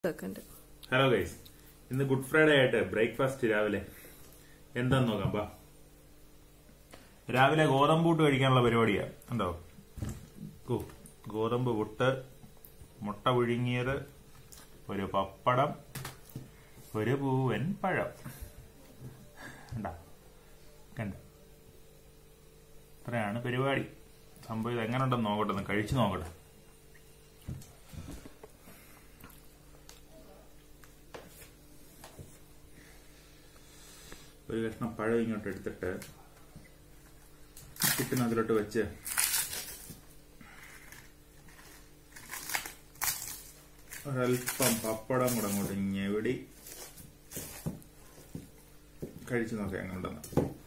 second hello guys ഇന്ന് Good Friday ആയിട്ട് breakfast രാവിലെ എന്താന്ന് നോക്കാം ബാ രാവിലെ ഗോതമ്പ് പുട്ട് കഴിക്കാനുള്ള പരിപാടിയാ ഉണ്ടോ ഗോ ഗോതമ്പ് പുട്ട് മുട്ട പുഴുങ്ങിയത് ഒരു പപ്പടം ഒരു പൂവൻ പഴം കണ്ടോ കണ്ട ഇത്രയാണ് പരിപാടി സംഭവം ഇത് എങ്ങനെ ഉണ്ടെന്ന് നോക്കട്ടെ ഒന്ന് കഴിച്ചു നോക്കട്ടെ ഒരു കഷ്ണം പഴം ഇങ്ങോട്ട് എടുത്തിട്ട് പുട്ടിനകത്തിലോട്ട് വെച്ച് ഒരല്പം പപ്പടം കൂടെ അങ്ങോട്ട് ഞെവിടി കഴിച്ചു നോക്കാം എങ്ങനെയുണ്ടെന്ന്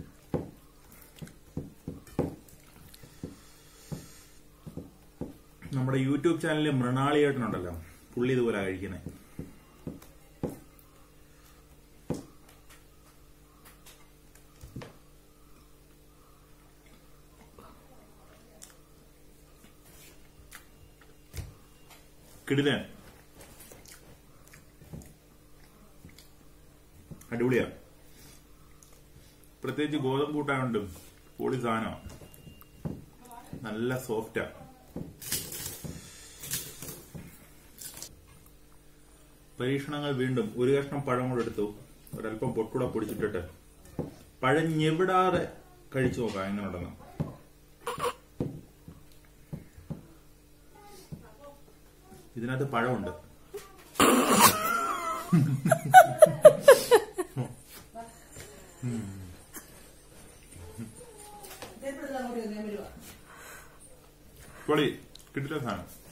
നമ്മുടെ യൂട്യൂബ് ചാനലിൽ മൃണാളിയേട്ടനുണ്ടല്ലോ പുള്ളി ഇതുപോലെ കഴിക്കുന്നത് കിടിലൻ അടിപൊളിയാ പ്രത്യേകിച്ച് ഗോതമ്പ് കൂട്ടാനുണ്ട് പൊളി സാധനമാണ് നല്ല സോഫ്റ്റാ പരീക്ഷണങ്ങൾ വീണ്ടും ഒരു കഷ്ണം പഴം കൂടെ എടുത്തു ഒരല്പം പൊട്ടുകൂടെ പൊടിച്ചിട്ടിട്ട് പഴം ഞെവിടാതെ കഴിച്ചു നോക്കാം എങ്ങനെയുണ്ടെന്ന് ഇതിനകത്ത് പഴമുണ്ട് പൊളി കിട്ടില്ല സാധനം